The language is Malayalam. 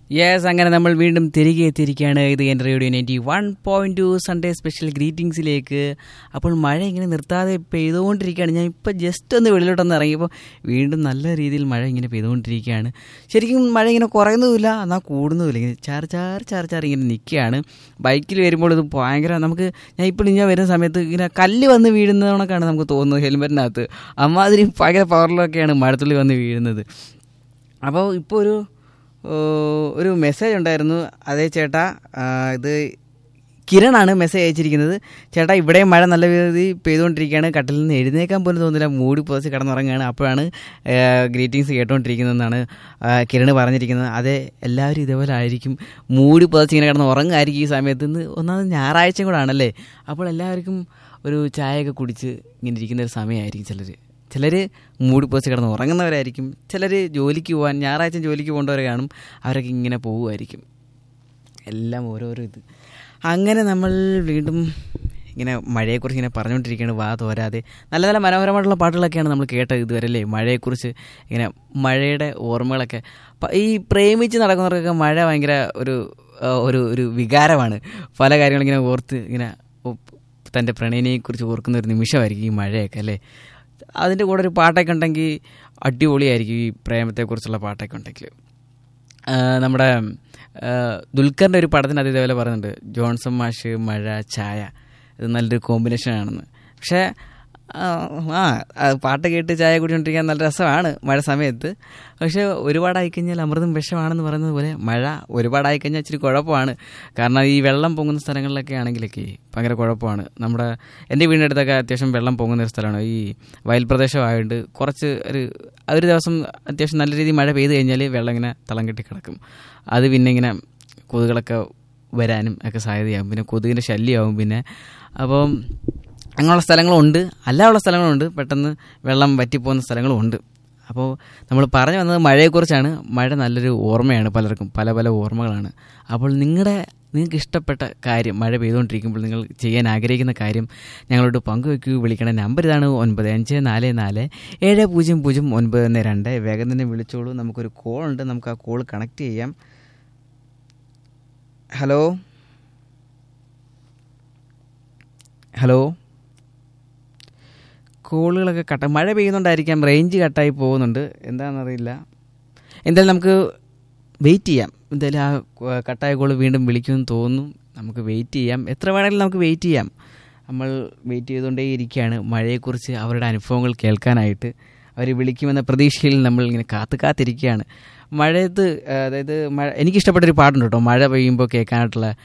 യെസ് അങ്ങനെ നമ്മൾ വീണ്ടും തിരികെ എത്തിയിരിക്കുകയാണ് ഇത് എൻ്റെ radio ninety one point two Sunday special ഗ്രീറ്റിംഗ്സിലേക്ക് അപ്പോൾ മഴ ഇങ്ങനെ നിർത്താതെ പെയ്തുകൊണ്ടിരിക്കുകയാണ് ഞാൻ ഇപ്പോൾ ജസ്റ്റ് ഒന്ന് വെളിയിലോട്ടൊന്ന് ഇറങ്ങിയപ്പോൾ വീണ്ടും നല്ല രീതിയിൽ മഴ ഇങ്ങനെ പെയ്തുകൊണ്ടിരിക്കുകയാണ് ശരിക്കും മഴ ഇങ്ങനെ കുറയുന്നതുമില്ല എന്നാൽ കൂടുന്നതുമില്ല ഇങ്ങനെ ചാർ ചാർ ചാർ ചാർ ഇങ്ങനെ നിൽക്കുകയാണ് ബൈക്കിൽ വരുമ്പോൾ ഇത് ഭയങ്കര നമുക്ക് ഞാൻ ഇപ്പോൾ ഞാൻ വരുന്ന സമയത്ത് ഇങ്ങനെ കല്ല് വന്ന് വീഴുന്നതൊക്കെയാണ് നമുക്ക് തോന്നുന്നത് ഹെൽമെറ്റിനകത്ത് അമ്മാതിരി ഭയങ്കര പവറിലൊക്കെയാണ് മഴത്തുള്ളി വന്ന് വീഴുന്നത് അപ്പോൾ ഇപ്പോൾ ഒരു ഏഹ്, ഒരു മെസ്സേജ് ഉണ്ടായിരുന്നു അതേ ചേട്ടാ ആ, ഇത് കിരണാണ് മെസ്സേജ് അയച്ചിരിക്കുന്നത് ചേട്ടാ ഇവിടെയും മഴ നല്ല രീതിയിൽ പെയ്തുകൊണ്ടിരിക്കുകയാണ് കട്ടിൽ നിന്ന് എഴുന്നേക്കാൻ പോലും തോന്നുന്നില്ല മൂടി പുതച്ച് കിടന്നുറങ്ങുകയാണ് അപ്പോഴാണ് ഗ്രീറ്റിങ്സ് കേട്ടുകൊണ്ടിരിക്കുന്നതെന്നാണ് ആ, കിരണ് പറഞ്ഞിരിക്കുന്നത് അതെ എല്ലാവരും ഇതേപോലെ ആയിരിക്കും മൂടി പുതച്ച് ഇങ്ങനെ കിടന്ന് ഉറങ്ങുമായിരിക്കും ഈ സമയത്ത് നിന്ന് ഒന്നാമത് ഞായറാഴ്ചയും കൂടെ ആണല്ലേ അപ്പോൾ എല്ലാവർക്കും ഒരു ചായയൊക്കെ കുടിച്ച് ഇങ്ങനെ ഇരിക്കുന്ന ഒരു സമയമായിരിക്കും ചിലർ ചിലർ മൂടി പുതച്ച് കിടന്ന് ഉറങ്ങുന്നവരായിരിക്കും ചിലർ ജോലിക്ക് പോകാൻ ഞായറാഴ്ച ജോലിക്ക് പോകേണ്ടവർ കാണും അവരൊക്കെ ഇങ്ങനെ പോവുമായിരിക്കും എല്ലാം ഓരോരോ ഇത് അങ്ങനെ നമ്മൾ വീണ്ടും ഇങ്ങനെ മഴയെക്കുറിച്ച് ഇങ്ങനെ പറഞ്ഞുകൊണ്ടിരിക്കുകയാണ് വാ തോരാതെ നല്ല നല്ല മനോഹരമായിട്ടുള്ള പാട്ടുകളൊക്കെയാണ് നമ്മൾ കേട്ടത് ഇതുവരെ അല്ലേ മഴയെക്കുറിച്ച് ഇങ്ങനെ മഴയുടെ ഓർമ്മകളൊക്കെ പ- ഈ പ്രേമിച്ച് നടക്കുന്നവർക്കൊക്കെ മഴ ഭയങ്കര ഒരു ആ, ഒരു ഒരു വികാരമാണ് പല കാര്യങ്ങളും ഇങ്ങനെ ഓർത്ത് ഇങ്ങനെ ഒ- തൻ്റെ പ്രണയിനെക്കുറിച്ച് ഓർക്കുന്ന ഒരു നിമിഷമായിരിക്കും ഈ മഴയൊക്കെ അല്ലേ അതിൻ്റെ കൂടെ ഒരു പാട്ടൊക്കെ ഉണ്ടെങ്കിൽ അടിപൊളിയായിരിക്കും ഈ പ്രേമത്തെക്കുറിച്ചുള്ള പാട്ടൊക്കെ ഉണ്ടെങ്കിൽ ആ, നമ്മുടെ ആ, ദുൽഖറിൻ്റെ ഒരു പടത്തിന് അത് ഇതേപോലെ പറയുന്നുണ്ട് ജോൺസൺ മാഷ് മഴ ചായ ഇത് നല്ലൊരു കോമ്പിനേഷൻ ആണെന്ന് പക്ഷേ ആ ആ, ആ പാട്ട് കേട്ട് ചായ കുടിക്കൊണ്ടിരിക്കാൻ നല്ല രസമാണ് മഴ സമയത്ത് പക്ഷേ ഒരുപാടായി കഴിഞ്ഞാൽ അമൃതം വിഷമാണെന്ന് പറയുന്നത് പോലെ മഴ ഒരുപാടായി കഴിഞ്ഞാൽ ഇച്ചിരി കുഴപ്പമാണ് കാരണം ഈ വെള്ളം പൊങ്ങുന്ന സ്ഥലങ്ങളിലൊക്കെ ആണെങ്കിലൊക്കെ ഭയങ്കര കുഴപ്പമാണ് നമ്മുടെ എൻ്റെ വീടിൻ്റെ അടുത്തൊക്കെ അത്യാവശ്യം വെള്ളം പൊങ്ങുന്ന ഒരു സ്ഥലമാണ് ഈ വയൽ പ്രദേശമായതുകൊണ്ട് കുറച്ച് ഒരു ഒരു ദിവസം അത്യാവശ്യം നല്ല രീതിയിൽ മഴ പെയ്ത് കഴിഞ്ഞാൽ വെള്ളം ഇങ്ങനെ തളം കെട്ടി കിടക്കും അത് പിന്നെ ഇങ്ങനെ കൊതുകുകളൊക്കെ വരാനും ഒക്കെ സാധ്യതയാകും പിന്നെ കൊതുകിൻ്റെ ശല്യമാകും പിന്നെ അപ്പം അങ്ങനെയുള്ള സ്ഥലങ്ങളുണ്ട് അല്ലാനുള്ള സ്ഥലങ്ങളുണ്ട് പെട്ടെന്ന് വെള്ളം വറ്റിപ്പോകുന്ന സ്ഥലങ്ങളും ഉണ്ട് അപ്പോൾ നമ്മൾ പറഞ്ഞു വന്നത് മഴയെക്കുറിച്ചാണ് മഴ നല്ലൊരു ഓർമ്മയാണ് പലർക്കും പല പല ഓർമ്മകളാണ് അപ്പോൾ നിങ്ങളുടെ നിങ്ങൾക്ക് ഇഷ്ടപ്പെട്ട കാര്യം മഴ പെയ്തുകൊണ്ടിരിക്കുമ്പോൾ നിങ്ങൾ ചെയ്യാൻ ആഗ്രഹിക്കുന്ന കാര്യം ഞങ്ങളോട് പങ്കുവെക്കൂ വിളിക്കണ നമ്പർ ഇതാണ് ഒൻപത് അഞ്ച് നാല് നാല് ഏഴ് പൂജ്യം പൂജ്യം ഒൻപത് ഒന്ന് രണ്ട് വേഗം തന്നെ വിളിച്ചോളൂ നമുക്കൊരു കോൾ ഉണ്ട് നമുക്ക് ആ കോൾ കണക്ട് ചെയ്യാം ഹലോ ഹലോ കോളുകളൊക്കെ കട്ട മഴ പെയ്യുന്നുണ്ടായിരിക്കാം റേഞ്ച് കട്ടായി പോകുന്നുണ്ട് എന്താണെന്നറിയില്ല എന്തായാലും നമുക്ക് വെയിറ്റ് ചെയ്യാം എന്തായാലും ആ ക- കട്ടായ കോൾ വീണ്ടും വിളിക്കുമെന്ന് തോന്നുന്നു നമുക്ക് വെയിറ്റ് ചെയ്യാം എത്ര വേണമെങ്കിലും നമുക്ക് വെയിറ്റ് ചെയ്യാം നമ്മൾ വെയിറ്റ് ചെയ്തുകൊണ്ടേ ഇരിക്കുകയാണ് മഴയെക്കുറിച്ച് അവരുടെ അനുഭവങ്ങൾ കേൾക്കാനായിട്ട് അവർ വിളിക്കുമെന്ന പ്രതീക്ഷയിൽ നമ്മൾ ഇങ്ങനെ കാത്തു കാത്തിരിക്കുകയാണ് മഴയത്ത് ആ, അതായത് മഴ എനിക്കിഷ്ടപ്പെട്ടൊരു പാട്ടുണ്ട് കേട്ടോ മഴ പെയ്യുമ്പോൾ കേൾക്കാനായിട്ടുള്ള